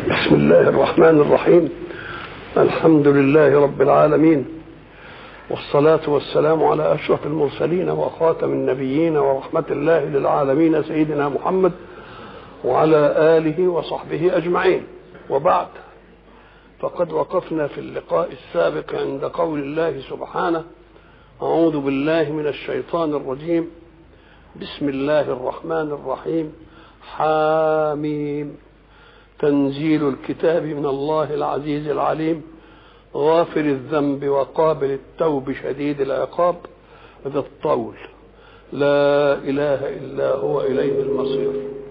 بسم الله الرحمن الرحيم الحمد لله رب العالمين والصلاة والسلام على أشرف المرسلين وخاتم النبيين ورحمة الله للعالمين سيدنا محمد وعلى آله وصحبه أجمعين وبعد فقد وقفنا في اللقاء السابق عند قول الله سبحانه أعوذ بالله من الشيطان الرجيم بسم الله الرحمن الرحيم حاميم تنزيل الكتاب من الله العزيز العليم غافر الذنب وقابل التوب شديد العقاب ذا الطول لا اله الا هو اليه المصير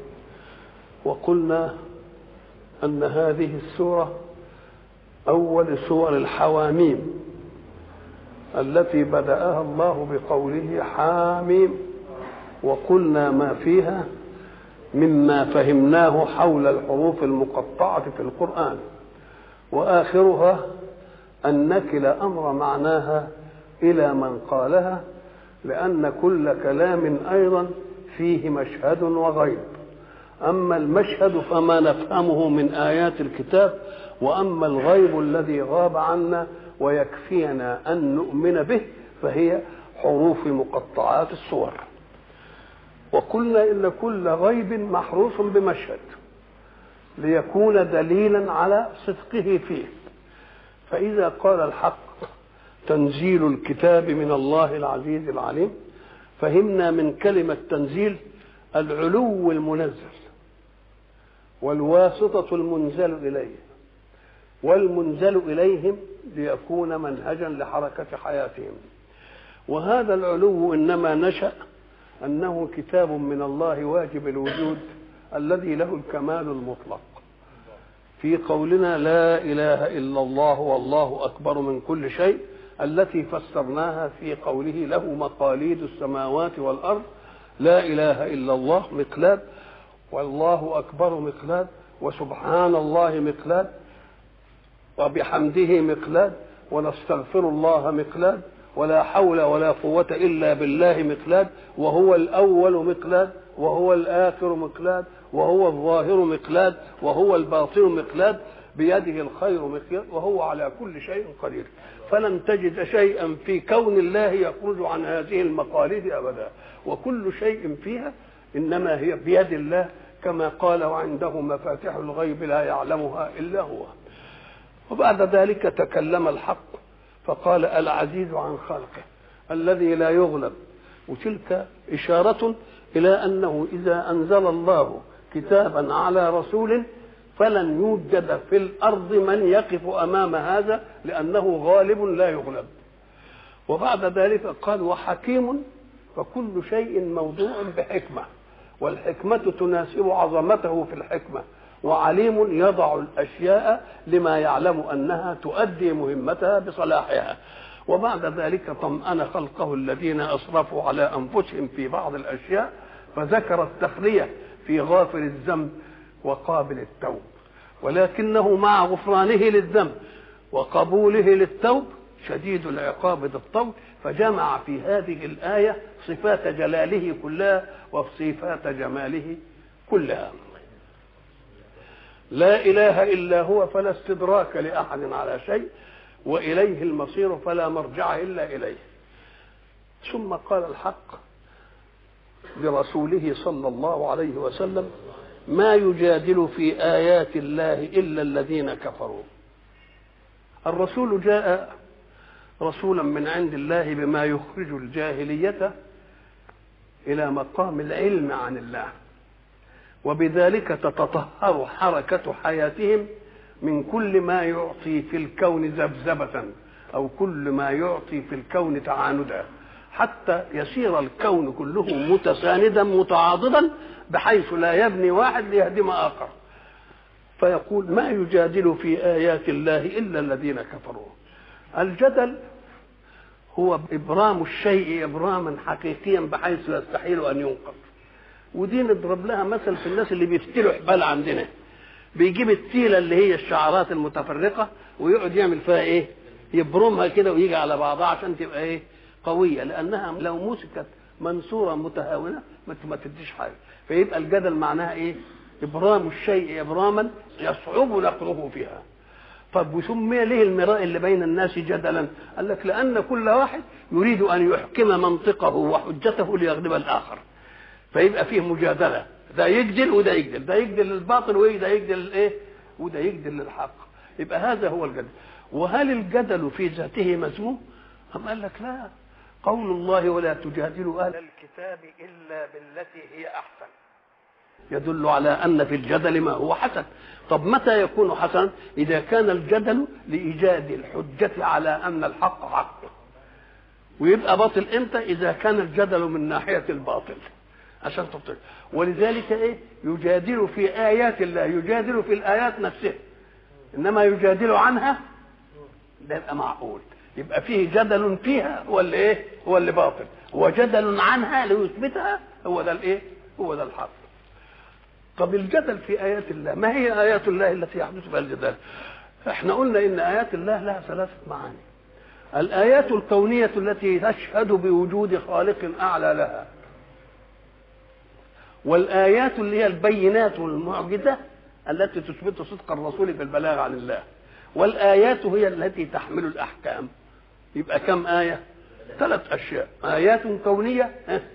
وقلنا ان هذه السوره اول سور الحواميم التي بداها الله بقوله حاميم وقلنا ما فيها مما فهمناه حول الحروف المقطعة في القرآن وآخرها أن نكل أمر معناها إلى من قالها لأن كل كلام أيضا فيه مشهد وغيب أما المشهد فما نفهمه من آيات الكتاب وأما الغيب الذي غاب عنا ويكفينا أن نؤمن به فهي حروف مقطعات الصور وقلنا ان كل غيب محروس بمشهد ليكون دليلا على صدقه فيه فاذا قال الحق تنزيل الكتاب من الله العزيز العليم فهمنا من كلمه تنزيل العلو المنزل والواسطه المنزل اليه والمنزل اليهم ليكون منهجا لحركه حياتهم وهذا العلو انما نشأ أنه كتاب من الله واجب الوجود الذي له الكمال المطلق في قولنا لا إله إلا الله والله أكبر من كل شيء التي فسرناها في قوله له مقاليد السماوات والأرض لا إله إلا الله مقلاد والله أكبر مقلاد وسبحان الله مقلاد وبحمده مقلاد ونستغفر الله مقلاد ولا حول ولا قوة إلا بالله مقلاد وهو الأول مقلاد وهو الآخر مقلاد وهو الظاهر مقلاد وهو الباطن مقلاد بيده الخير مقلاد وهو على كل شيء قدير فلن تجد شيئا في كون الله يخرج عن هذه المقاليد أبدا وكل شيء فيها إنما هي بيد الله كما قال وعنده مفاتيح الغيب لا يعلمها إلا هو وبعد ذلك تكلم الحق فقال العزيز عن خلقه الذي لا يغلب وتلك إشارة إلى أنه إذا أنزل الله كتابا على رسول فلن يوجد في الأرض من يقف أمام هذا لأنه غالب لا يغلب وبعد ذلك قال وحكيم فكل شيء موضوع بحكمة والحكمة تناسب عظمته في الحكمة وعليم يضع الاشياء لما يعلم انها تؤدي مهمتها بصلاحها وبعد ذلك طمأن خلقه الذين اسرفوا على انفسهم في بعض الاشياء فذكر التخليه في غافر الذنب وقابل التوب ولكنه مع غفرانه للذنب وقبوله للتوب شديد العقاب ذا الطول فجمع في هذه الايه صفات جلاله كلها وصفات جماله كلها لا اله الا هو فلا استدراك لاحد على شيء واليه المصير فلا مرجع الا اليه ثم قال الحق لرسوله صلى الله عليه وسلم ما يجادل في ايات الله الا الذين كفروا الرسول جاء رسولا من عند الله بما يخرج الجاهليه الى مقام العلم عن الله وبذلك تتطهر حركة حياتهم من كل ما يعطي في الكون ذبذبة أو كل ما يعطي في الكون تعاندا حتى يصير الكون كله متساندا متعاضدا بحيث لا يبني واحد ليهدم آخر فيقول ما يجادل في آيات الله إلا الذين كفروا الجدل هو إبرام الشيء إبراما حقيقيا بحيث يستحيل أن ينقض ودي نضرب لها مثل في الناس اللي بيفتلوا حبال عندنا بيجيب التيله اللي هي الشعرات المتفرقه ويقعد يعمل فيها ايه يبرمها كده ويجي على بعضها عشان تبقى ايه قويه لانها لو مسكت منصوره متهاونه ما تديش حاجه فيبقى الجدل معناها ايه ابرام الشيء ابراما يصعب نقله فيها طب وسمي ليه المراء اللي بين الناس جدلا قال لك لان كل واحد يريد ان يحكم منطقه وحجته ليغلب الاخر فيبقى فيه مجادله ده يجدل وده يجدل ده يجدل للباطل وده يجدل الايه وده يجدل للحق يبقى هذا هو الجدل وهل الجدل في ذاته مذموم أم قال لك لا قول الله ولا تجادلوا أهل الكتاب إلا بالتي هي أحسن يدل على أن في الجدل ما هو حسن طب متى يكون حسنا إذا كان الجدل لإيجاد الحجة على أن الحق حق ويبقى باطل امتى إذا كان الجدل من ناحية الباطل عشان تبطل ولذلك ايه يجادل في ايات الله يجادل في الايات نفسها انما يجادل عنها ده يبقى معقول يبقى فيه جدل فيها هو اللي ايه هو اللي باطل وجدل عنها ليثبتها هو ده الايه هو ده الحق طب الجدل في ايات الله ما هي ايات الله التي يحدث بها الجدال احنا قلنا ان ايات الله لها ثلاثه معاني الايات الكونيه التي تشهد بوجود خالق اعلى لها والايات اللي هي البينات والمعجزه التي تثبت صدق الرسول في البلاغ عن الله والايات هي التي تحمل الاحكام يبقى كم ايه ثلاث اشياء ايات كونيه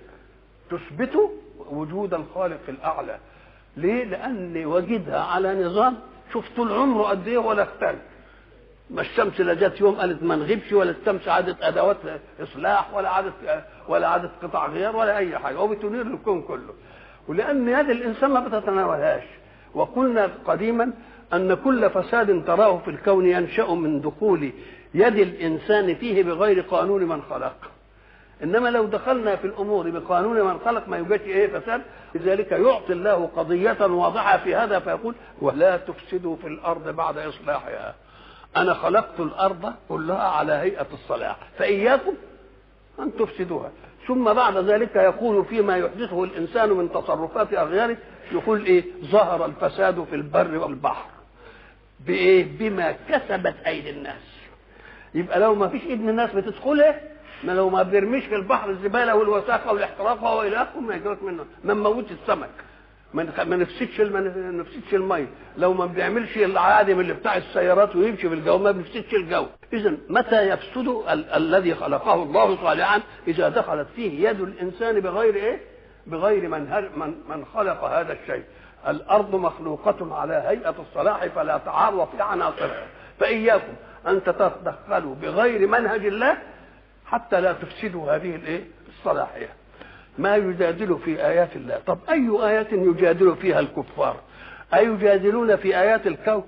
تثبت وجود الخالق الاعلى ليه لان وجدها على نظام شوف طول عمره قد ايه ولا اختلف ما الشمس لا جت يوم قالت ما نغيبش ولا الشمس عادت ادوات اصلاح ولا عادت ولا عادت قطع غيار ولا اي حاجه وبتنير الكون كله ولان يد الانسان ما بتتناولهاش وقلنا قديما ان كل فساد تراه في الكون ينشا من دخول يد الانسان فيه بغير قانون من خلق انما لو دخلنا في الامور بقانون من خلق ما يوجدش ايه فساد لذلك يعطي الله قضيه واضحه في هذا فيقول ولا تفسدوا في الارض بعد اصلاحها انا خلقت الارض كلها على هيئه الصلاح فاياكم ان تفسدوها ثم بعد ذلك يقول فيما يحدثه الانسان من تصرفات اغياره يقول ايه ظهر الفساد في البر والبحر بايه بما كسبت ايدي الناس يبقى لو ما فيش ايد من الناس بتدخلها ما لو ما بيرميش في البحر الزباله والوساخه والاحتراق والى اخره ما يجراش منه ما نموتش السمك ما نفسدش ما نفسدش الميه لو ما بيعملش العادم اللي بتاع السيارات ويمشي في الجو ما بيفسدش الجو اذا متى يفسد ال- الذي خلقه الله صالحا اذا دخلت فيه يد الانسان بغير ايه بغير من, هر من من خلق هذا الشيء الارض مخلوقه على هيئه الصلاح فلا تعارض في عناصرها فاياكم ان تتدخلوا بغير منهج الله حتى لا تفسدوا هذه الايه الصلاحيه ما يجادل في ايات الله طب اي ايات يجادل فيها الكفار ايجادلون في ايات الكون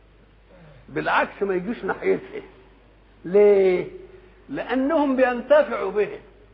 بالعكس ما يجوش ناحيتها ليه لانهم بينتفعوا به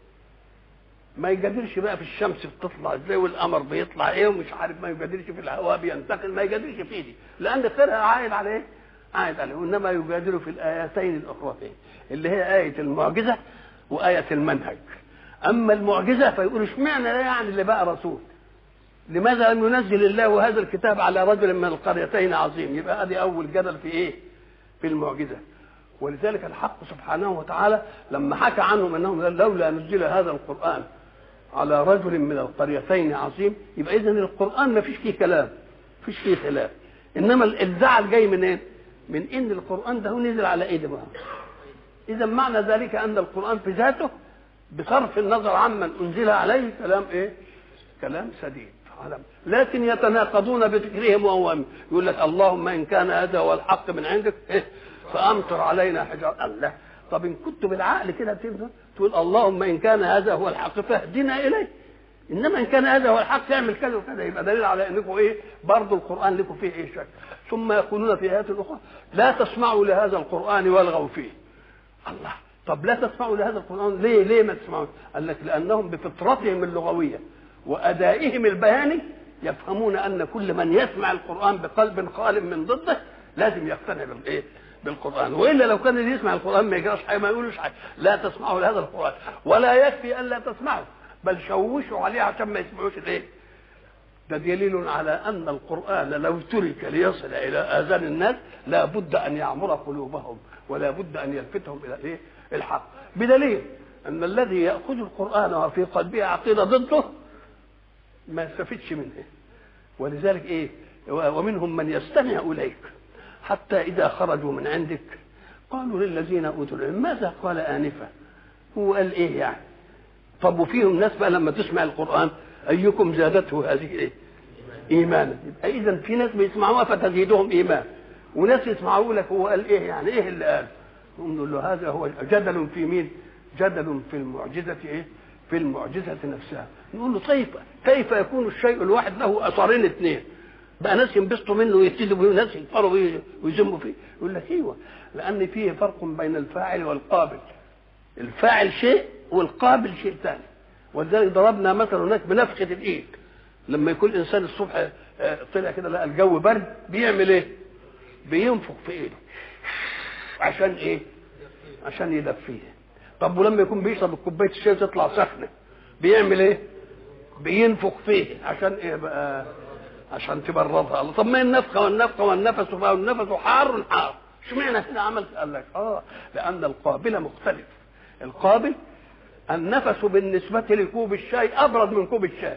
ما يجادلش بقى في الشمس بتطلع ازاي والقمر بيطلع ايه ومش عارف ما يجادلش في الهواء بينتقل ما يجادلش في دي لان خيرها عائد على ايه؟ عائد عليه وانما يجادل في الايتين الاخرتين اللي هي ايه المعجزه وايه المنهج اما المعجزه فيقول اشمعنى لا يعني اللي بقى رسول لماذا لم ينزل الله هذا الكتاب على رجل من القريتين عظيم يبقى ادي اول جدل في ايه في المعجزه ولذلك الحق سبحانه وتعالى لما حكى عنهم انهم لولا نزل هذا القران على رجل من القريتين عظيم يبقى اذا القران ما فيش فيه كلام فيش فيه خلاف انما الزعل جاي من ايه من ان القران ده نزل على ايدي بقى اذا معنى ذلك ان القران في ذاته بصرف النظر عمن انزل عليه كلام ايه كلام سديد علم. لكن يتناقضون بفكرهم وهم يقول لك اللهم ان كان هذا هو الحق من عندك إيه؟ فامطر علينا حجاره الله طب ان كنت بالعقل كده تقول اللهم ان كان هذا هو الحق فاهدنا اليه انما ان كان هذا هو الحق اعمل كذا وكذا يبقى دليل على انكم ايه برضه القران لكم فيه ايه شك ثم يقولون في ايات اخرى لا تسمعوا لهذا القران والغوا فيه الله طب لا تسمعوا لهذا القران ليه ليه ما تسمعوا قال لك لانهم بفطرتهم اللغويه وادائهم البياني يفهمون ان كل من يسمع القران بقلب خال من ضده لازم يقتنع بالايه بالقران والا لو كان اللي يسمع القران ما يجراش حاجه ما يقولوش حاجه لا تسمعوا لهذا القران ولا يكفي الا تسمعوا بل شوشوا عليه عشان ما يسمعوش الايه ده دليل على ان القران لو ترك ليصل الى اذان الناس لا بد ان يعمر قلوبهم ولا بد ان يلفتهم الى الايه الحق بدليل ان الذي ياخذ القران وفي قلبه عقيده ضده ما يستفدش منه ولذلك ايه ومنهم من يستمع اليك حتى اذا خرجوا من عندك قالوا للذين اوتوا العلم ماذا قال انفا هو قال ايه يعني طب وفيهم ناس بقى لما تسمع القران ايكم زادته هذه ايه ايمانا يبقى اذا في ناس بيسمعوها فتزيدهم ايمان وناس يسمعوا لك هو قال ايه يعني ايه اللي قال نقول له هذا هو جدل في مين جدل في المعجزه ايه في المعجزه نفسها نقول له طيب كيف يكون الشيء الواحد له اثرين اثنين بقى ناس ينبسطوا منه ويبتدوا بيه وناس يكفروا بيه ويذموا فيه يقول لك ايوه لان فيه فرق بين الفاعل والقابل الفاعل شيء والقابل شيء ثاني ولذلك ضربنا مثلا هناك بنفخه الايد لما يكون الانسان الصبح طلع كده لقى الجو برد بيعمل ايه؟ بينفخ في ايده عشان ايه؟ عشان يدفيه طب ولما يكون بيشرب كوبايه الشاي تطلع سخنه بيعمل ايه؟ بينفخ فيه عشان ايه بقى؟ عشان تبردها طب ما النفخه والنفخه والنفس والنفس حار حار اشمعنى هنا عمل قال لك اه لان القابل مختلف القابل النفس بالنسبة لكوب الشاي أبرد من كوب الشاي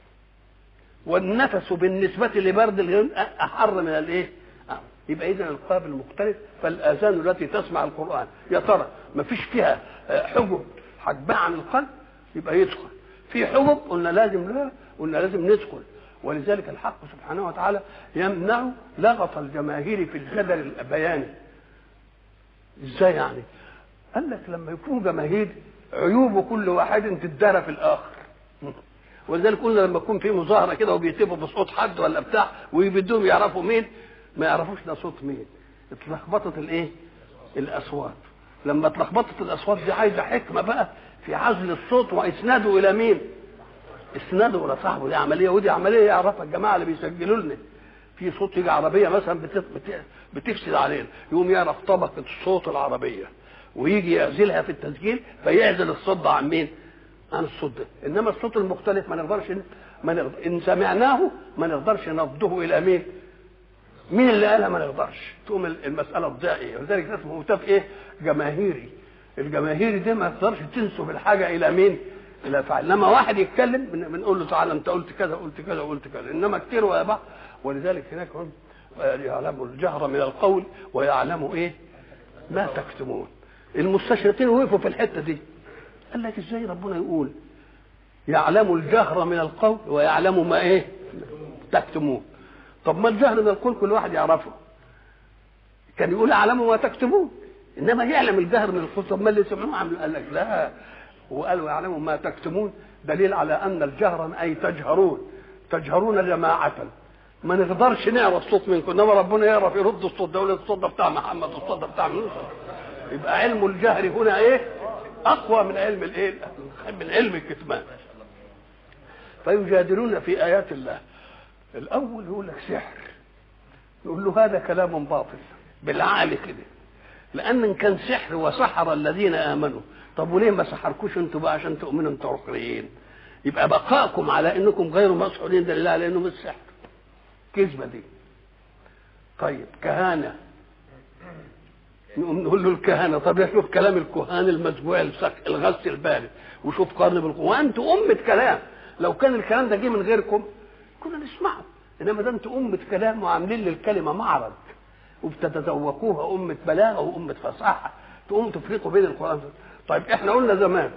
والنفس بالنسبة لبرد الغيم أحر من الإيه؟ آه. يبقى إذا القابل مختلف فالآذان التي تسمع القرآن يا ترى ما فيش فيها حجب حجبها عن القلب يبقى يدخل في حجب قلنا لازم لا قلنا لازم ندخل ولذلك الحق سبحانه وتعالى يمنع لغط الجماهير في الجدل البياني ازاي يعني قال لك لما يكون جماهير عيوب كل واحد تدار في الاخر ولذلك قلنا لما يكون في مظاهره كده وبيتفقوا بصوت حد ولا بتاع ويبدوهم يعرفوا مين ما يعرفوش ده صوت مين اتلخبطت الايه الاصوات لما اتلخبطت الاصوات دي عايزه حكمه بقى في عزل الصوت واسناده الى مين اسناده الى صاحبه دي عمليه ودي عمليه يعرفها الجماعه اللي بيسجلوا لنا في صوت يجي عربيه مثلا بتفسد علينا يقوم يعرف طبقه صوت العربيه ويجي يعزلها في التسجيل فيعزل الصوت ده عن مين؟ عن الصوت ده، انما الصوت المختلف ما نقدرش ما نقدر ان سمعناه ما نقدرش نفضه الى مين؟ مين اللي قالها ما نقدرش، تقوم المساله تضيع ايه؟ ولذلك اسمه هتاف ايه؟ جماهيري. الجماهيري دي ما تقدرش تنسب الحاجه الى مين؟ الى فاعل، انما واحد يتكلم بنقول له تعالى انت قلت كذا قلت كذا قلت كذا، انما كتير ويا بعض ولذلك هناك هم يعلم الجهر من القول ويعلم ايه؟ ما تكتمون. المستشرقين وقفوا في الحته دي قال لك ازاي ربنا يقول يعلم الجهر من القول ويعلم ما ايه تكتمون طب ما الجهر من القول كل واحد يعرفه كان يقول يعلم ما تكتمون انما يعلم الجهر من القول طب ما اللي سمعوه عملوا قال لك لا وقال ويعلم ما تكتمون دليل على ان الجهر اي تجهرون تجهرون جماعه ما نقدرش نعرف صوت منكم انما ربنا يعرف يرد الصوت ده الصوت ده بتاع محمد الصوت ده بتاع موسى يبقى علم الجهر هنا ايه اقوى من علم الايه من علم الكتمان فيجادلون في ايات الله الاول يقول لك سحر يقول له هذا كلام باطل بالعقل كده لان ان كان سحر وسحر الذين امنوا طب وليه ما سحركوش انتوا بقى عشان تؤمنوا انتوا اخرين يبقى بقائكم على انكم غير مسحورين دليل على انه مش سحر كذبه دي طيب كهانه نقوم نقول له الكهنه طب يشوف كلام الكهان المسبوع الغث البارد وشوف قرن بالقوه وانتوا امه كلام لو كان الكلام ده جه من غيركم كنا نسمعه انما ده انتوا امه كلام وعاملين للكلمه معرض وبتتذوقوها امه بلاغه وامه فصاحه تقوم تفرقوا بين القران طيب احنا قلنا زمان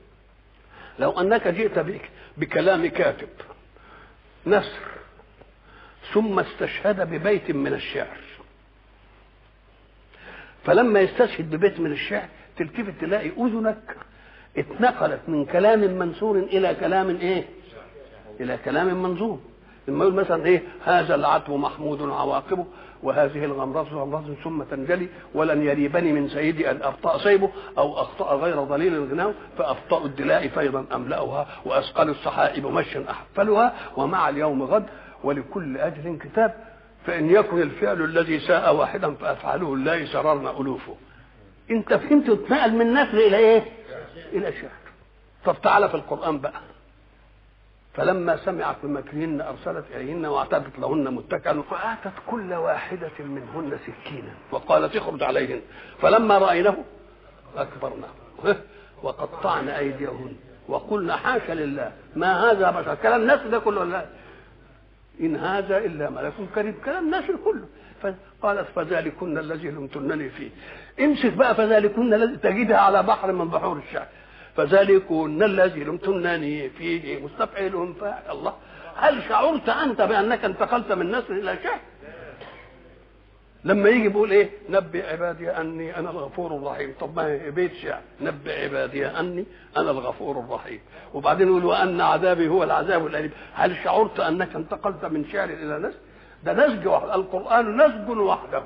لو انك جئت بك بكلام كاتب نثر ثم استشهد ببيت من الشعر فلما يستشهد ببيت من الشعر تلتفت تلاقي اذنك اتنقلت من كلام منثور الى كلام ايه؟ الى كلام منظوم لما يقول مثلا ايه هذا العتو محمود عواقبه وهذه الغمرة غمرة ثم تنجلي ولن يريبني من سيدي ان ابطا سيبه او اخطا غير ضليل الغناء فابطا الدلاء فيضا املاها واثقل السحائب مشيا احفلها ومع اليوم غد ولكل اجل كتاب فإن يكن الفعل الذي ساء واحدا فأفعله الله سررنا ألوفه أنت فهمت اتنقل من نثر إلى إيه؟ إلى شعر طب تعالى في القرآن بقى فلما سمعت بمكرهن أرسلت إليهن واعتدت لهن متكئا فآتت كل واحدة منهن سكينا وقالت اخرج عليهن فلما رأينه أكبرناه وقطعن أيديهن وقلنا حاشا لله ما هذا بشر كلام الناس ده كله لا إن هذا إلا ملك كريم كلام الناس كله فقالت فذلكن الذي لمتنني فيه امسك بقى فذلكن الذي تجدها على بحر من بحور الشعر فذلكن الذي لمتنني فيه مستفعل فاعل الله هل شعرت انت بانك انتقلت من نسل الى شعر لما يجي بيقول ايه نبئ عبادي اني انا الغفور الرحيم طب ما هي بيت شعر نبئ عبادي اني انا الغفور الرحيم وبعدين يقول وان عذابي هو العذاب الاليم هل شعرت انك انتقلت من شعر الى نسل ده نسج واحد القران نسج وحده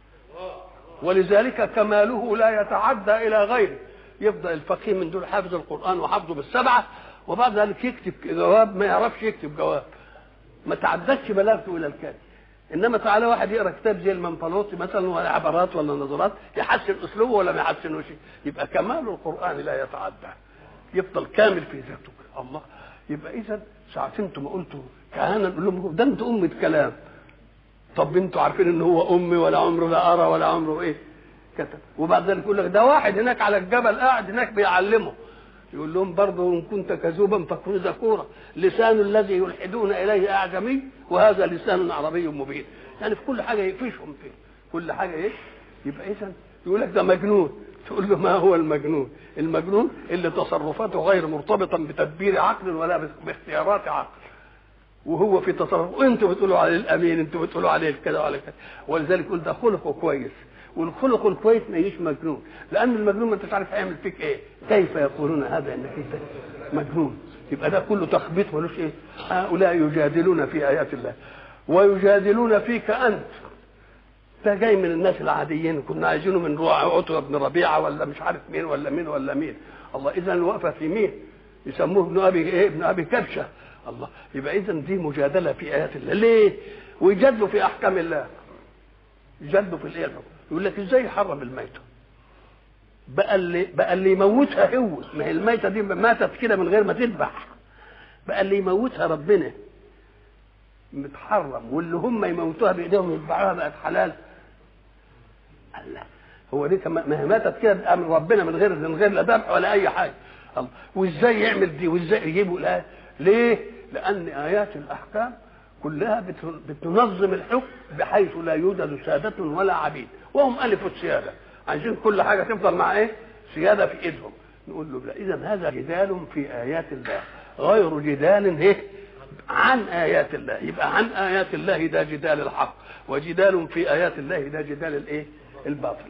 ولذلك كماله لا يتعدى الى غيره يفضل الفقيه من دول حافظ القران وحافظه بالسبعه وبعد ذلك يكتب جواب ما يعرفش يكتب جواب ما تعدتش بلاغته الى الكاتب انما تعالى واحد يقرا كتاب زي المنفلوطي مثلا ولا عبارات ولا نظرات يحسن اسلوبه ولا ما يحسنوش يبقى كمال القران لا يتعدى يفضل كامل في ذاته الله يبقى اذا ساعة انتم ما قلتوا كهنة نقول لهم ده انتوا أمة كلام طب انتوا عارفين ان هو امي ولا عمره لا ارى ولا عمره ايه كتب وبعد ذلك يقول لك ده واحد هناك على الجبل قاعد هناك بيعلمه يقول لهم برضه ان كنت كذوبا فكن ذكورا لسان الذي يلحدون اليه اعجمي وهذا لسان عربي مبين يعني في كل حاجه يقفشهم فيه كل حاجه ايه يبقى اذا يقول لك ده مجنون تقول له ما هو المجنون المجنون اللي تصرفاته غير مرتبطه بتدبير عقل ولا باختيارات عقل وهو في تصرف وانتوا بتقولوا عليه الامين انتوا بتقولوا عليه كذا وعلى كذا ولذلك يقول ده خلقه كويس والخلق الكويس ما يجيش مجنون لان المجنون ما انتش عارف هيعمل فيك ايه كيف يقولون هذا انك انت مجنون يبقى ده كله تخبيط ملوش ايه هؤلاء يجادلون في ايات الله ويجادلون فيك انت ده جاي من الناس العاديين كنا عايزينه من عتبه بن ربيعه ولا مش عارف مين ولا مين ولا مين الله اذا الوقفه في مين يسموه ابن ابي ايه ابن ابي كبشه الله يبقى اذا دي مجادله في ايات الله ليه ويجادلوا في احكام الله يجادلوا في الايه يقول لك ازاي يحرم الميته بقى اللي بقى اللي يموتها هو ما هي الميته دي ماتت كده من غير ما تذبح بقى اللي يموتها ربنا متحرم واللي هم يموتوها بايديهم يذبحوها بقت حلال الله هو دي ما هي ماتت كده من ربنا من غير من غير لا ذبح ولا اي حاجه الله وازاي يعمل دي وازاي يجيبوا الايه ليه؟ لان ايات الاحكام كلها بتنظم الحكم بحيث لا يوجد سادة ولا عبيد وهم ألف السيادة عايزين كل حاجة تفضل مع إيه؟ سيادة في إيدهم نقول له لا إذا هذا جدال في آيات الله غير جدال إيه؟ عن آيات الله يبقى عن آيات الله ده جدال الحق وجدال في آيات الله ده جدال الإيه؟ الباطل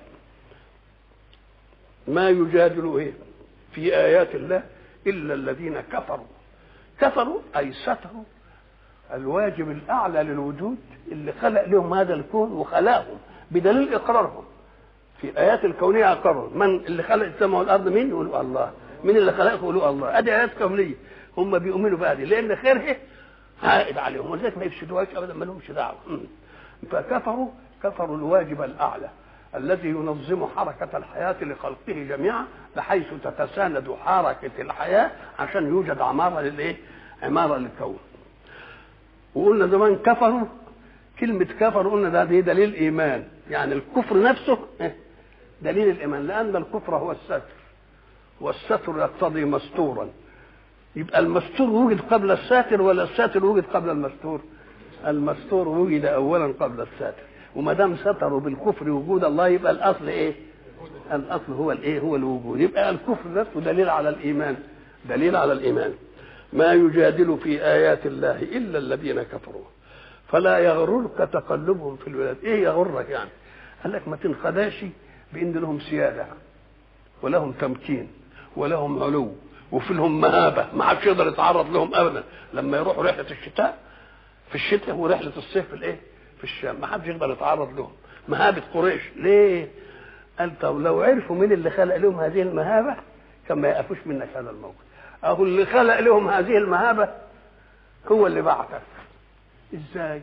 ما يجادل إيه؟ في آيات الله إلا الذين كفروا كفروا أي ستروا الواجب الاعلى للوجود اللي خلق لهم هذا الكون وخلقهم بدليل اقرارهم في الايات الكونيه اقروا من اللي خلق السماء والارض مين يقولوا الله مين اللي خلقه يقولوا الله ادي ايات كونيه هم بيؤمنوا بهذه لان خيرها عائد عليهم ولذلك ما يفسدوهاش ابدا ما لهمش دعوه فكفروا كفروا الواجب الاعلى الذي ينظم حركة الحياة لخلقه جميعا بحيث تتساند حركة الحياة عشان يوجد عمارة للإيه؟ عمارة للكون. وقلنا زمان كفروا كلمة كفر قلنا ده دي دليل إيمان يعني الكفر نفسه دليل الإيمان لأن الكفر هو الستر والستر يقتضي مستورا يبقى المستور وجد قبل الساتر ولا الساتر وجد قبل المستور المستور وجد أولا قبل الساتر وما دام ستروا بالكفر وجود الله يبقى الأصل إيه؟ الأصل هو الإيه؟ هو الوجود يبقى الكفر نفسه دليل على الإيمان دليل على الإيمان ما يجادل في آيات الله إلا الذين كفروا فلا يغررك تقلبهم في البلاد إيه يغرك يعني قال لك ما تنخداش بإن لهم سيادة ولهم تمكين ولهم علو وفي لهم مهابة ما حدش يقدر يتعرض لهم أبدا لما يروحوا رحلة الشتاء في الشتاء ورحلة الصيف في الإيه في الشام ما حدش يقدر يتعرض لهم مهابة قريش ليه قال طب لو عرفوا مين اللي خلق لهم هذه المهابة كان ما يقفوش منك هذا الموقف اهو اللي خلق لهم هذه المهابه هو اللي بعثك ازاي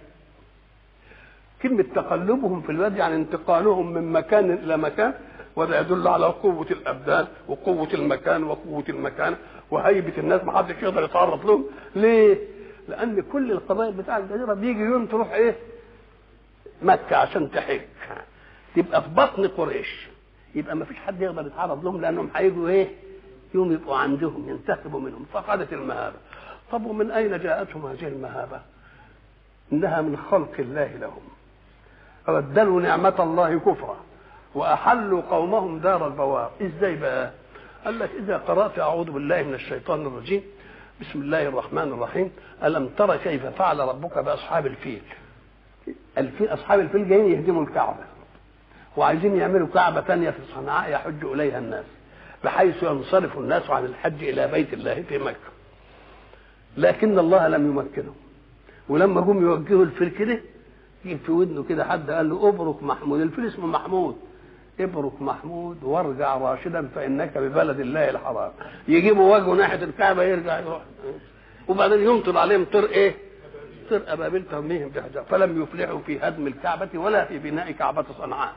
كلمة تقلبهم في الواد يعني انتقالهم من مكان إلى مكان وده يدل على قوة الأبدان وقوة المكان وقوة المكان وهيبة الناس ما حدش يقدر يتعرض لهم ليه؟ لأن كل القبائل بتاع الجزيرة بيجي يوم تروح إيه؟ مكة عشان تحج تبقى في بطن قريش يبقى ما فيش حد يقدر يتعرض لهم لأنهم هيجوا إيه؟ يوم يبقوا عندهم ينتخبوا منهم فقدت المهابة طب ومن أين جاءتهم هذه المهابة انها من خلق الله لهم بدلوا نعمة الله كفرا وأحلوا قومهم دار البوار إزاي بقى قال لك إذا قرأت أعوذ بالله من الشيطان الرجيم بسم الله الرحمن الرحيم ألم تر كيف فعل ربك بأصحاب الفيل الفيل أصحاب الفيل جايين يهدموا الكعبة وعايزين يعملوا كعبة ثانية في صنعاء يحج إليها الناس بحيث ينصرف الناس عن الحج إلى بيت الله في مكة لكن الله لم يمكنهم ولما جم يوجهوا الفيل كده جه في ودنه كده حد قال له ابرك محمود الفيل اسمه محمود ابرك محمود وارجع راشدا فانك ببلد الله الحرام يجيبوا وجهه ناحيه الكعبه يرجع يروح وبعدين يمطر عليهم طير ايه؟ طير ابابيل ترميهم بحجر فلم يفلحوا في هدم الكعبه ولا في بناء كعبه صنعاء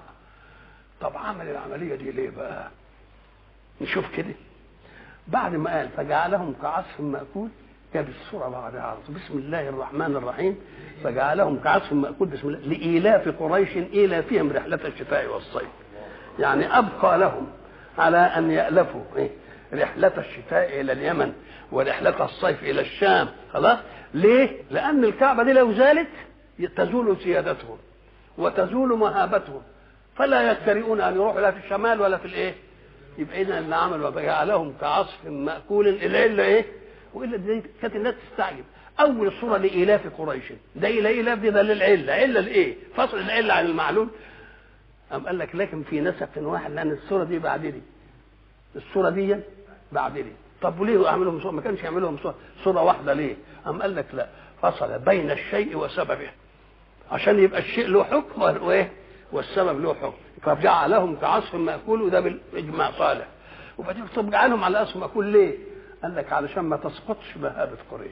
طب عمل العمليه دي ليه بقى؟ نشوف كده بعد ما قال فجعلهم كعصف مأكول جاب السورة بعدها على طول بسم الله الرحمن الرحيم فجعلهم كعصف مأكول بسم الله لإيلاف قريش إيلافهم رحلة الشتاء والصيف يعني أبقى لهم على أن يألفوا إيه؟ رحلة الشتاء إلى اليمن ورحلة الصيف إلى الشام خلاص ليه؟ لأن الكعبة دي لو زالت تزول سيادتهم وتزول مهابتهم فلا يجترئون أن يروحوا لا في الشمال ولا في الإيه؟ يبقى إذا اللي عمل وجعلهم كعصف مأكول العلة إيه؟ والا دي كانت الناس تستعجب اول صوره لايلاف قريش ده الى ايلاف دي ده للعله عله لايه فصل العله عن المعلول أم قال لك لكن في نسق واحد لان الصوره دي بعد دي الصوره دي بعد دي طب وليه اعملهم صوره ما كانش يعملهم صوره صوره واحده ليه أم قال لك لا فصل بين الشيء وسببه عشان يبقى الشيء له حكم وايه والسبب له حكم فجعلهم كعصف ماكول وده بالاجماع صالح وبعدين طب جعلهم على عصف ماكول ليه قال لك علشان ما تسقطش مهابة قريش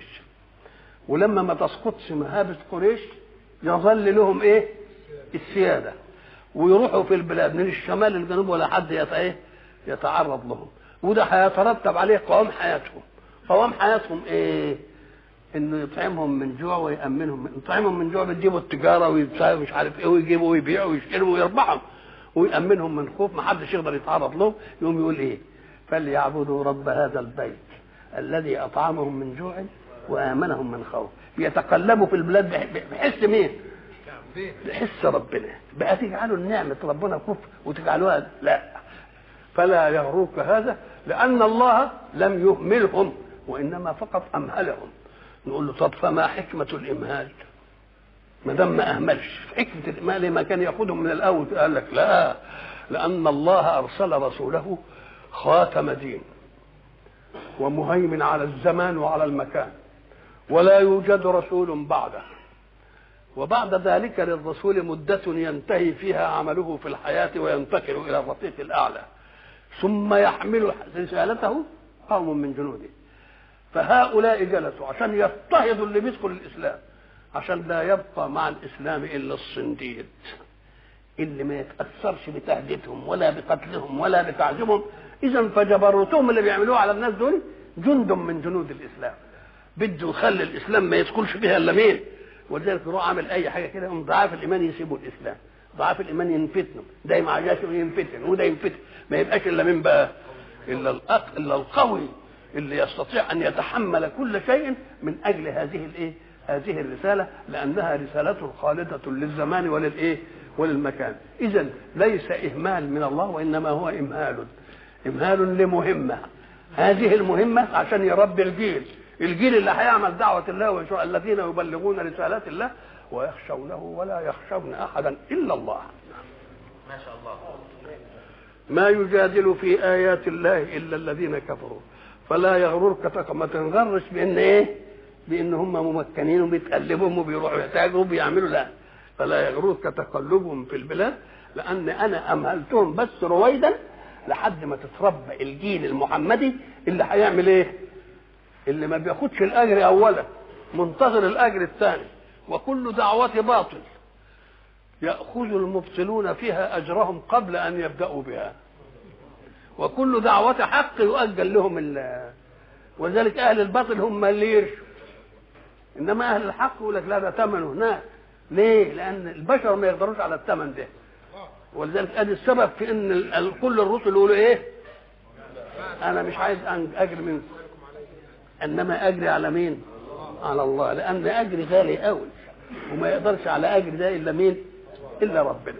ولما ما تسقطش مهابة قريش يظل لهم ايه السيادة ويروحوا في البلاد من الشمال للجنوب ولا حد يت ايه يتعرض لهم وده هيترتب عليه قوام حياتهم قوام حياتهم ايه انه يطعمهم من جوع ويامنهم من يطعمهم من جوع بتجيبوا التجاره ويبساوا مش عارف ايه ويجيبوا ويبيعوا ويشتروا ويربحهم ويامنهم من خوف ما حدش يقدر يتعرض لهم يقوم يقول ايه فليعبدوا رب هذا البيت الذي اطعمهم من جوع وامنهم من خوف بيتقلبوا في البلاد بحس مين بحس ربنا بقى تجعلوا النعمة ربنا كفر وتجعلوها لا فلا يغروك هذا لأن الله لم يهملهم وإنما فقط أمهلهم نقول له طب فما حكمة الإمهال ما دام ما أهملش حكمة الإمهال ما كان يأخذهم من الأول قال لك لا لأن الله أرسل رسوله خاتم دين ومهيمن على الزمان وعلى المكان ولا يوجد رسول بعده وبعد ذلك للرسول مدة ينتهي فيها عمله في الحياة وينتقل إلى الرفيق الأعلى ثم يحمل رسالته قوم من جنوده فهؤلاء جلسوا عشان يضطهدوا اللي بيدخل الإسلام عشان لا يبقى مع الإسلام إلا الصنديد اللي ما يتأثرش بتهديدهم ولا بقتلهم ولا بتعذيبهم إذا فجبروتهم اللي بيعملوه على الناس دول جند من جنود الإسلام بده يخلي الإسلام ما يدخلش فيها إلا مين ولذلك يروح عامل اي حاجه كده هم ضعاف الايمان يسيبوا الاسلام ضعاف الايمان ينفتنوا ده ما عجاش ينفتن وده ينفتن ما يبقاش الا من بقى الا الأق... الا القوي اللي يستطيع ان يتحمل كل شيء من اجل هذه الايه هذه الرساله لانها رساله خالده للزمان وللايه وللمكان اذا ليس اهمال من الله وانما هو امهال امهال لمهمه هذه المهمه عشان يربي الجيل الجيل اللي هيعمل دعوة الله ويشاء الذين يبلغون رسالات الله ويخشونه ولا يخشون أحدا إلا الله ما شاء الله ما يجادل في آيات الله إلا الذين كفروا فلا يغررك ما تنغرش بأن إيه بأن هم ممكنين وبيتقلبهم وبيروحوا يحتاجوا وبيعملوا لا فلا يغررك تقلبهم في البلاد لأن أنا أمهلتهم بس رويدا لحد ما تتربى الجيل المحمدي اللي هيعمل إيه اللي ما بياخدش الاجر اولا منتظر الاجر الثاني وكل دعوة باطل يأخذ المبطلون فيها أجرهم قبل أن يبدأوا بها وكل دعوة حق يؤجل لهم ال ولذلك أهل الباطل هم اللي يرشوا إنما أهل الحق يقول لك لا ده ثمنه هناك ليه؟ لأن البشر ما يقدروش على الثمن ده ولذلك ادي السبب في ان كل الرسل يقولوا ايه؟ انا مش عايز اجر منكم انما اجري على مين على الله لان اجري غالي قوي وما يقدرش على اجر ده الا مين الا ربنا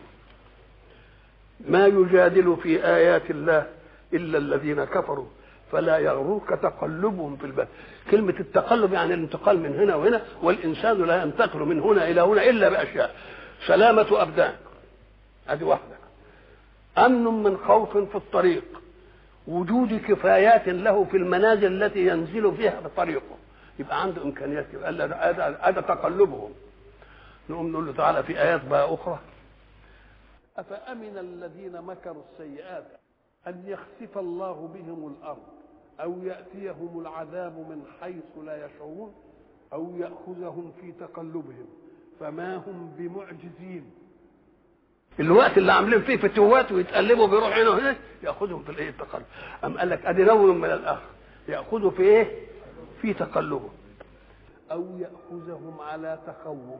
ما يجادل في ايات الله الا الذين كفروا فلا يغررك تقلبهم في البلد كلمة التقلب يعني الانتقال من هنا وهنا والإنسان لا ينتقل من هنا إلى هنا إلا بأشياء سلامة أبدان هذه واحدة أمن من خوف في الطريق وجود كفايات له في المنازل التي ينزل فيها بطريقه يبقى عنده إمكانيات يبقى هذا هذا تقلبهم نقوم نقول له تعالى في آيات بقى أخرى أفأمن الذين مكروا السيئات أن يخسف الله بهم الأرض أو يأتيهم العذاب من حيث لا يشعرون أو يأخذهم في تقلبهم فما هم بمعجزين الوقت اللي عاملين فيه فتوات ويتقلبوا بيروح هنا وهنا ياخذهم في الايه التقلب ام قال لك ادي نوع من الاخر ياخذه في ايه في تقلبه او ياخذهم على تخوف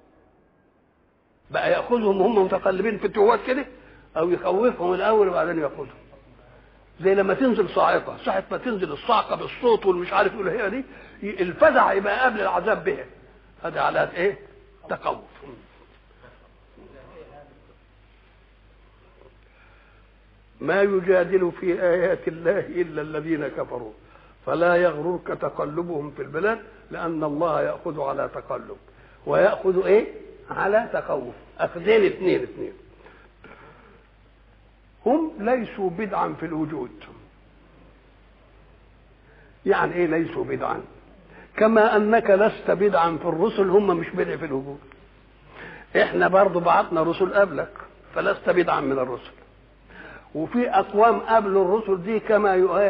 بقى ياخذهم هم متقلبين في التوات كده او يخوفهم الاول وبعدين ياخذهم زي لما تنزل صاعقه ساعه ما تنزل الصاعقه بالصوت والمش عارف يقول هي دي الفزع يبقى قبل العذاب بها هذا على ايه تخوف ما يجادل في آيات الله إلا الذين كفروا فلا يغررك تقلبهم في البلاد لأن الله يأخذ على تقلب ويأخذ إيه على تخوف أخذين اثنين اثنين هم ليسوا بدعا في الوجود يعني ايه ليسوا بدعا كما انك لست بدعا في الرسل هم مش بدع في الوجود احنا برضو بعتنا رسل قبلك فلست بدعا من الرسل وفي اقوام قبل الرسل دي كما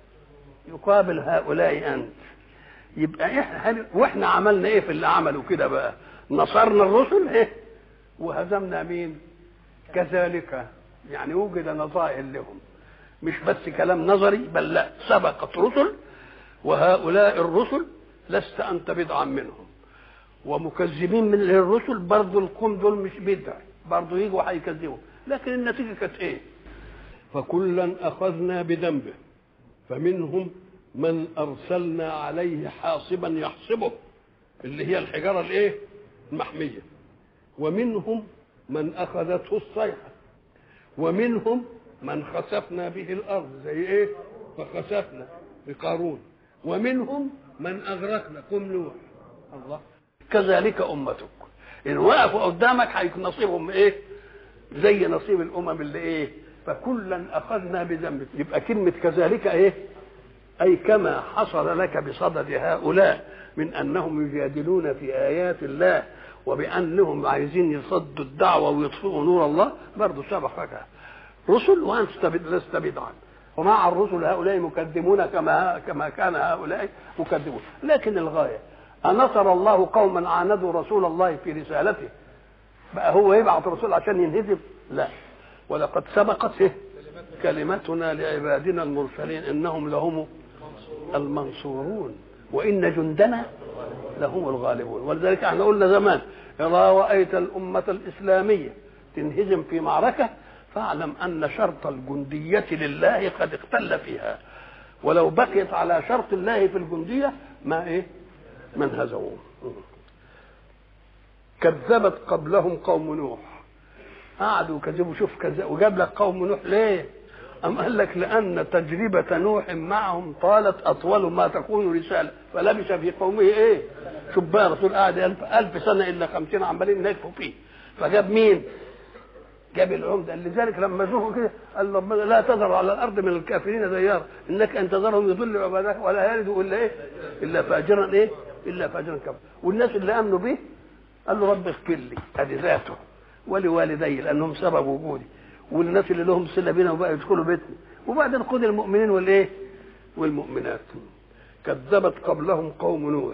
يقابل هؤلاء انت يبقى احنا واحنا عملنا ايه في اللي عملوا كده بقى نصرنا الرسل ايه وهزمنا مين كذلك يعني وجد نظائر لهم مش بس كلام نظري بل لا سبقت رسل وهؤلاء الرسل لست انت بدعا منهم ومكذبين من الرسل برضه القوم دول مش بدع برضه يجوا هيكذبوا لكن النتيجه كانت ايه فكلا اخذنا بذنبه فمنهم من ارسلنا عليه حاصبا يحصبه اللي هي الحجاره الايه المحميه ومنهم من اخذته الصيحه ومنهم من خسفنا به الارض زي ايه فخسفنا بقارون ومنهم من اغرقنا قم نوح الله كذلك امتك ان وقفوا قدامك هيكون نصيبهم ايه زي نصيب الامم اللي ايه فكلا اخذنا بذنبك يبقى كلمه كذلك ايه اي كما حصل لك بصدد هؤلاء من انهم يجادلون في ايات الله وبانهم عايزين يصدوا الدعوه ويطفئوا نور الله برضه سبقك رسل وانت لست بدعا ومع الرسل هؤلاء مكذبون كما كما كان هؤلاء مكذبون لكن الغايه أنصر الله قوما عاندوا رسول الله في رسالته بقى هو يبعث رسول عشان ينهزم لا ولقد سبقت إيه؟ كلمتنا لعبادنا المرسلين انهم لهم المنصورون وان جندنا لهم الغالبون ولذلك احنا قلنا زمان اذا رايت الامه الاسلاميه تنهزم في معركه فاعلم ان شرط الجنديه لله قد اختل فيها ولو بقيت على شرط الله في الجنديه ما ايه ما انهزموا كذبت قبلهم قوم نوح قعدوا يكذبوا شوف كذب وجاب لك قوم نوح ليه؟ أم قال لك لأن تجربة نوح معهم طالت أطول ما تكون رسالة فلبث في قومه إيه؟ شوف بقى رسول قاعد ألف, ألف سنة إلا خمسين عمالين يكفوا فيه فجاب مين؟ جاب العمدة لذلك لما شوفوا كده قال ربنا لا تذر على الأرض من الكافرين ديار إنك أن تذرهم يضل عبادك ولا يلدوا إلا إيه؟ إلا فاجرا إيه؟ إلا فاجرا كفر والناس اللي آمنوا به قال له رب اغفر لي ادي ذاته ولوالدي لانهم سبب وجودي والناس اللي لهم صله بينا وبقى يدخلوا بيتنا وبعدين خذ المؤمنين والايه والمؤمنات كذبت قبلهم قوم نوح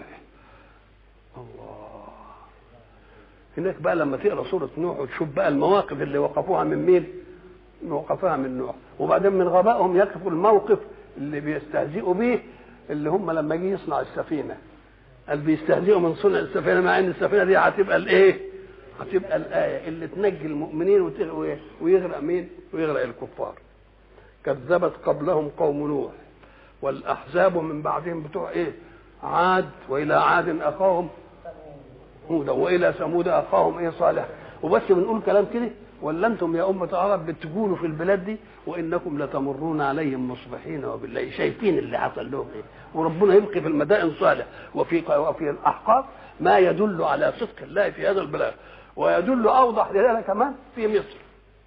الله هناك بقى لما تقرا سوره نوح وتشوف بقى المواقف اللي وقفوها من مين وقفوها من نوح وبعدين من غبائهم يقفوا الموقف اللي بيستهزئوا به اللي هم لما جه يصنع السفينه قال بيستهزئوا من صنع السفينه مع ان السفينه دي هتبقى الايه؟ هتبقى الايه اللي تنجي المؤمنين ويغرق مين؟ ويغرق الكفار. كذبت قبلهم قوم نوح والاحزاب من بعدهم بتوع ايه؟ عاد والى عاد اخاهم هودا والى ثمود اخاهم ايه صالح وبس بنقول كلام كده ولا انتم يا امه العرب بتقولوا في البلاد دي وانكم لتمرون عليهم مصبحين وبالله شايفين اللي حصل لهم ايه وربنا يبقي في المدائن صالح وفي وفي الاحقاف ما يدل على صدق الله في هذا البلاغ ويدل اوضح لذلك كمان في مصر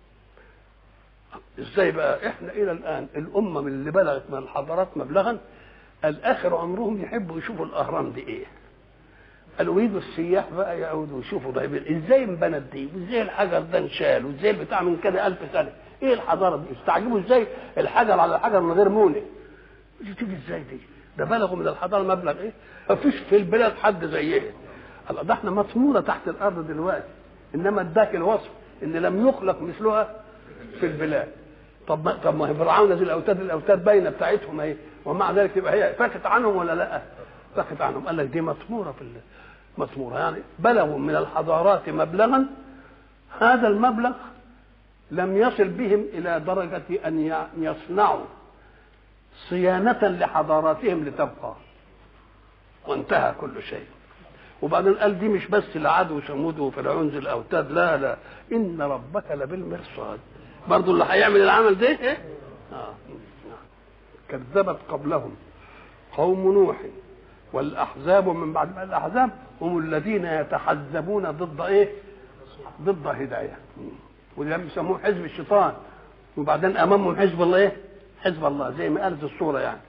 ازاي بقى احنا الى الان الامم اللي بلغت من الحضارات مبلغا الاخر عمرهم يحبوا يشوفوا الاهرام دي ايه قالوا يجوا السياح بقى يقعدوا يشوفوا طيب ازاي انبنت دي وازاي الحجر ده انشال وازاي البتاع من كده ألف سنه ايه الحضاره دي استعجبوا ازاي الحجر على الحجر من غير مونه دي تيجي ازاي دي ده بلغوا من الحضاره مبلغ ايه مفيش في البلاد حد زيها الله ده احنا مطموره تحت الارض دلوقتي انما اداك الوصف ان لم يخلق مثلها في البلاد طب ما طب ما هي فرعون ذي الاوتاد الاوتاد باينه بتاعتهم اهي ومع ذلك تبقى هي فاكت عنهم ولا لا؟ فاكت عنهم قال لك دي مطموره في ال- مطموره يعني بلغوا من الحضارات مبلغا هذا المبلغ لم يصل بهم الى درجه ان ي- يصنعوا صيانه لحضاراتهم لتبقى وانتهى كل شيء وبعدين قال دي مش بس العدو وثمود وفرعون ذي الاوتاد لا لا ان ربك لبالمرصاد برضه اللي هيعمل العمل ده ايه؟ آه. كذبت قبلهم قوم نوح والاحزاب من بعد ما الاحزاب هم الذين يتحزبون ضد ايه؟ ضد هدايه وده بيسموه حزب الشيطان وبعدين امامهم حزب الله ايه؟ حزب الله زي ما قالت الصوره يعني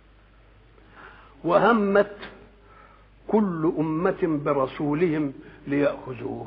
وهمت كل أمة برسولهم ليأخذوه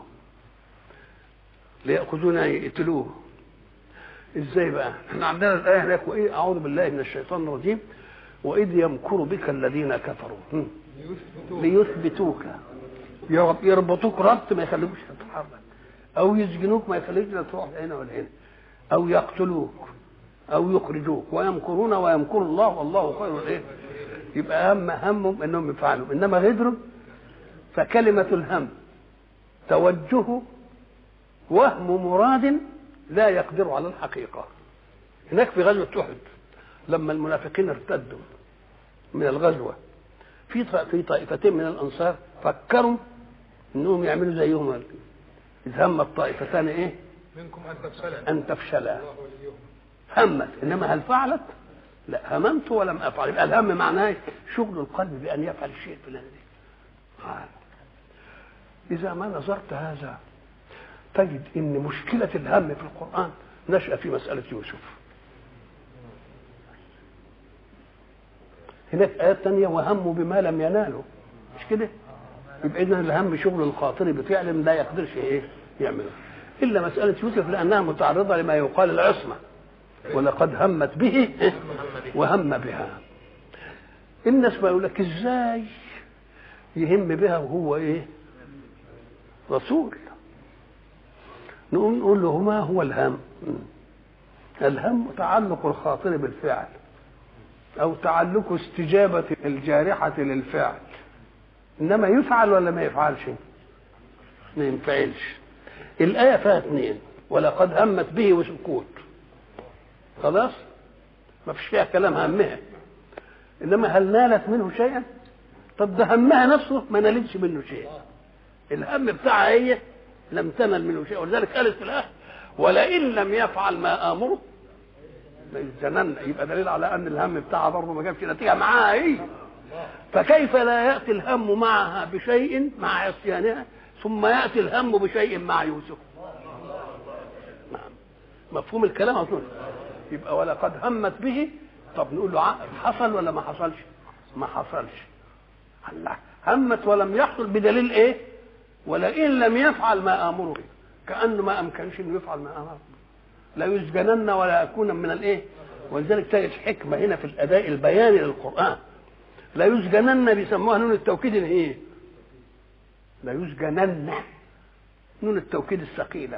ليأخذون يعني يقتلوه ازاي بقى؟ احنا عندنا الآية هناك وإيه أعوذ بالله من الشيطان الرجيم وإذ يمكر بك الذين كفروا هم. ليثبتوك يرب- يربطوك ربط ما يخليكوش تتحرك أو يسجنوك ما يخليكش لا تروح هنا ولا هنا أو يقتلوك أو يخرجوك ويمكرون ويمكر الله والله خير الإيه؟ يبقى هم همهم انهم يفعلوا انما غدروا فكلمة الهم توجه وهم مراد لا يقدر على الحقيقة هناك في غزوة أحد لما المنافقين ارتدوا من الغزوة في ط- في طائفتين من الأنصار فكروا انهم يعملوا زيهم إذ هم الطائفتان ايه؟ منكم ان تفشلا أن تفشلا الله وليهم همت انما هل فعلت؟ لا هممت ولم افعل يبقى الهم معناه إيه؟ شغل القلب بان يفعل الشيء الفلاني آه. اذا ما نظرت هذا تجد ان مشكله الهم في القران نشا في مساله يوسف هناك ايات تانية وهموا بما لم ينالوا مش كده يبقى اذا الهم شغل الخاطر بفعل لا يقدرش ايه يعمله الا مساله يوسف لانها متعرضه لما يقال العصمه ولقد همت به وهم بها الناس بقى يقول لك ازاي يهم بها وهو ايه رسول نقوم نقول له ما هو الهم الهم تعلق الخاطر بالفعل او تعلق استجابه الجارحه للفعل انما يفعل ولا ما يفعلش ما ينفعلش الايه فيها اثنين ولقد همت به وسكوت خلاص ما فيش فيها كلام همها انما هل نالت منه شيئا طب ده همها نفسه ما نالتش منه شيء الهم بتاعها هي لم تنل منه شيء ولذلك قالت في الاخر ولئن لم يفعل ما امره ليسجنن يبقى دليل على ان الهم بتاعها برضه ما جابش نتيجه معاها هي فكيف لا ياتي الهم معها بشيء مع عصيانها ثم ياتي الهم بشيء مع يوسف نعم مفهوم الكلام اظن يبقى ولقد همت به طب نقول له ع- حصل ولا ما حصلش ما حصلش الله همت ولم يحصل بدليل ايه ولئن لم يفعل ما امره به كانه ما امكنش انه يفعل ما امره لا يسجنن ولا يكون من الايه ولذلك تجد حكمه هنا في الاداء البياني للقران لا يسجنن بيسموها نون التوكيد ايه لا يسجنن نون التوكيد الثقيله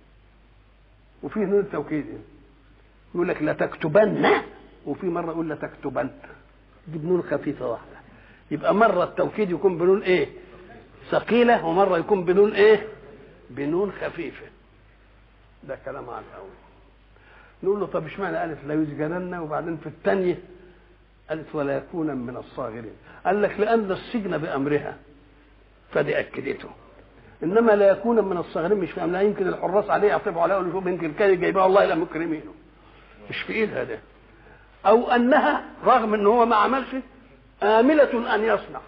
وفيه نون التوكيد يقول لك لا تكتبن وفي مره يقول لا تكتبن دي بنون خفيفه واحده يبقى مره التوكيد يكون بنون ايه ثقيله ومره يكون بنون ايه بنون خفيفه ده كلام على الاول نقول له طب اشمعنى الف لا يسجنن وبعدين في الثانيه قالت ولا يكون من الصاغرين قال لك لان السجن بامرها فدي اكدته انما لا يكون من الصغيرين مش فاهم لا يمكن الحراس عليه يعطفوا عليه يقولوا شوف يمكن كان جايبها والله لا مكرمينه مش في ايدها ده او انها رغم ان هو ما عملش آملة ان يصنع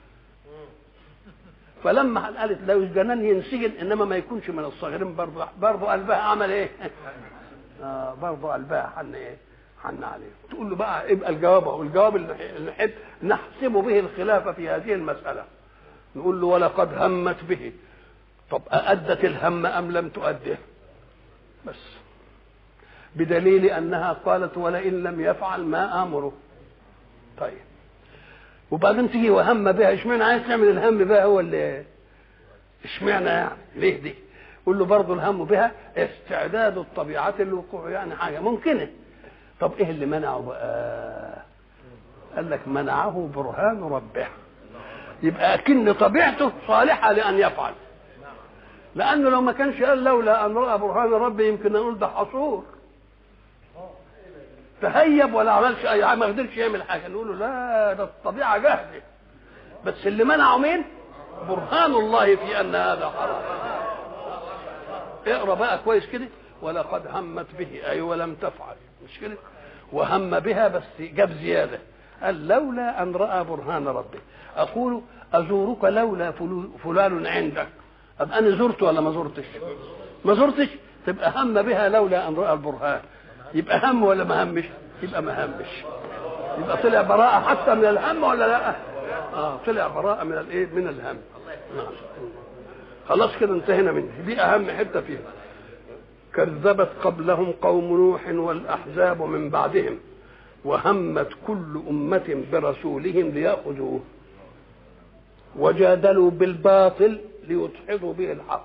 فلما قالت لو الجنان ينسجن انما ما يكونش من الصغيرين برضه برضه قلبها عمل ايه؟ آه برضه قلبها حن ايه؟ حن عليه تقول له بقى يبقى الجواب اهو الجواب اللي نحب نحسب به الخلاف في هذه المساله نقول له ولقد همت به طب أأدت الهم أم لم تؤده بس بدليل أنها قالت ولئن لم يفعل ما آمره طيب وبعدين تيجي وهم بها اشمعنى عايز تعمل الهم بها هو اللي اشمعنى يعني ليه دي قول له برضه الهم بها استعداد الطبيعة للوقوع يعني حاجة ممكنة طب ايه اللي منعه بقى قال لك منعه برهان ربه يبقى أكن طبيعته صالحة لأن يفعل لأنه لو ما كانش قال لولا أن رأى برهان ربي يمكن نقول ده حصور تهيب ولا عملش أي ما قدرش يعمل حاجة نقول له لا ده الطبيعة جاهزة بس اللي منعه مين؟ برهان الله في أن هذا حرام اقرا بقى كويس كده ولقد همت به أي ولم تفعل مش كده وهم بها بس جاب زيادة قال لولا أن رأى برهان ربه أقول أزورك لولا فلان عندك أب أنا زرت ولا ما زرتش ما زرتش تبقى هم بها لولا أن رأى البرهان يبقى هم ولا ما همش يبقى ما همش يبقى طلع براءة حتى من الهم ولا لا آه طلع براءة من الايه من الهم نعم. خلاص كده انتهينا منه دي أهم حتة فيها كذبت قبلهم قوم نوح والأحزاب من بعدهم وهمت كل أمة برسولهم ليأخذوه وجادلوا بالباطل ليدحضوا به الحق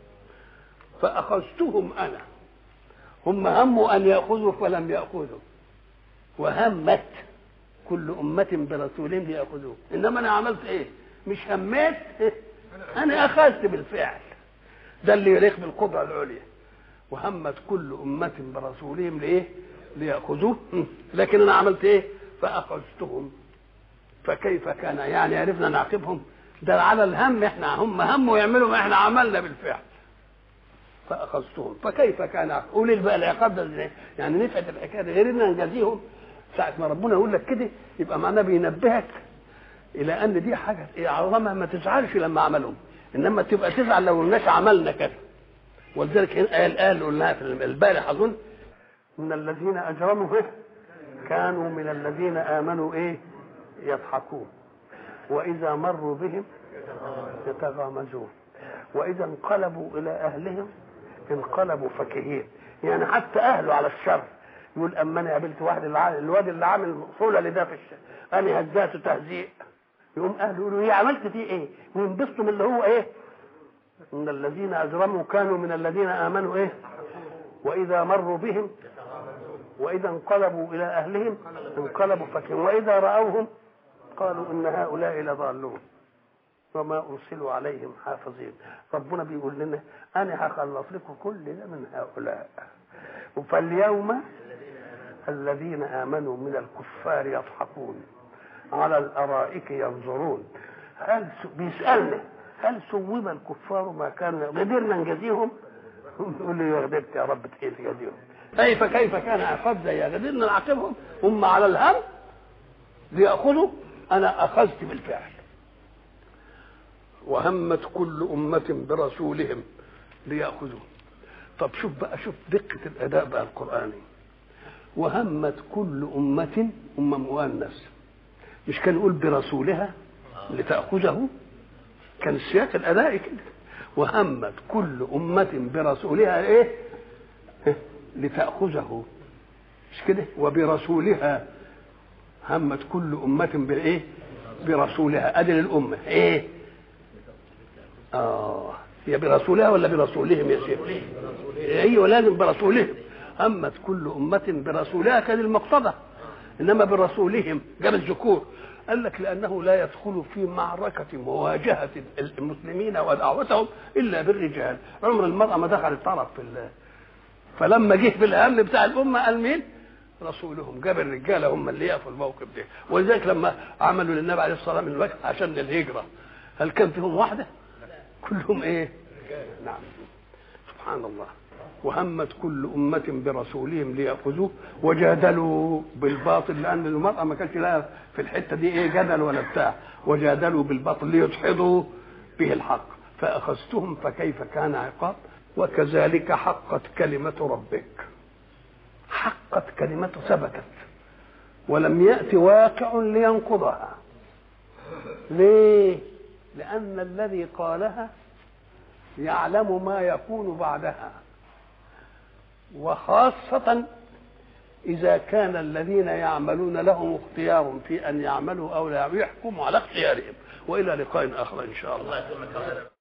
فأخذتهم أنا هم هموا أن يأخذوا فلم يأخذوا وهمت كل أمة برسولهم ليأخذوه إنما أنا عملت إيه مش هميت أنا أخذت بالفعل ده اللي يليق بالقدرة العليا وهمت كل أمة برسولهم لإيه ليأخذوه لكن أنا عملت إيه فأخذتهم فكيف كان يعني عرفنا نعاقبهم ده على الهم احنا هم هموا يعملوا ما احنا عملنا بالفعل فاخذتهم فكيف كان قول بقى العقاب ده ازاي يعني نفعت الحكايه دي غير ان نجازيهم ساعه ما ربنا يقول لك كده يبقى معناه بينبهك الى ان دي حاجه ايه عظمها ما تزعلش لما عملهم انما تبقى تزعل لو الناس عملنا كذا ولذلك قال قال قلناها في البارح اظن ان الذين اجرموا كانوا من الذين امنوا ايه يضحكون وإذا مروا بهم يتغامزون وإذا انقلبوا إلى أهلهم انقلبوا فكهين يعني حتى أهله على الشر يقول أما أنا قابلت واحد الواد اللي عامل صولة لده في الشر أنا هزاته تهزيء يقوم أهله يقولوا إيه عملت فيه إيه وينبسطوا من اللي هو إيه إن الذين أجرموا كانوا من الذين آمنوا إيه وإذا مروا بهم وإذا انقلبوا إلى أهلهم انقلبوا فكهين وإذا رأوهم قالوا ان هؤلاء لضالون وما ارسلوا عليهم حافظين ربنا بيقول لنا انا هخلص لكم كل ده من هؤلاء فاليوم الذين امنوا من الكفار يضحكون على الارائك ينظرون هل بيسالنا هل سوب الكفار ما كانوا قدرنا نجازيهم يقول لي يا غدرت يا رب كيف تجازيهم كيف كيف كان عقاب زي قدرنا نعاقبهم هم على الهم ليأخذوا أنا أخذت بالفعل وهمت كل أمة برسولهم ليأخذوه طب شوف بقى شوف دقة الأداء بقى القرآني وهمت كل أمة أمة مؤنث مش كان يقول برسولها لتأخذه كان السياق الأداء كده وهمت كل أمة برسولها إيه لتأخذه مش كده وبرسولها همت كل أمة بإيه؟ برسولها أدي للأمة إيه؟ آه هي برسولها ولا برسولهم يا شيخ؟ أيوه لازم برسولهم همت كل أمة برسولها كان المقتضى إنما برسولهم جاب الذكور قال لك لأنه لا يدخل في معركة مواجهة المسلمين ودعوتهم إلا بالرجال عمر المرأة ما دخلت طرف في الله فلما جه في الهم بتاع الأمة قال مين؟ رسولهم جاب الرجاله هم اللي يقفوا الموقف ده ولذلك لما عملوا للنبي عليه الصلاه والسلام الوقت عشان الهجره هل كان فيهم واحده؟ كلهم ايه نعم سبحان الله وهمت كل أمة برسولهم ليأخذوه وجادلوا بالباطل لأن المرأة ما كانش لها في الحتة دي إيه جدل ولا بتاع وجادلوا بالباطل ليدحضوا به الحق فأخذتهم فكيف كان عقاب وكذلك حقت كلمة ربك حقت كلمته ثبتت ولم يأت واقع لينقضها ليه لأن الذي قالها يعلم ما يكون بعدها وخاصة إذا كان الذين يعملون لهم اختيار في أن يعملوا أو لا يحكموا على اختيارهم وإلى لقاء آخر إن شاء الله الله يسلمك يا مولانا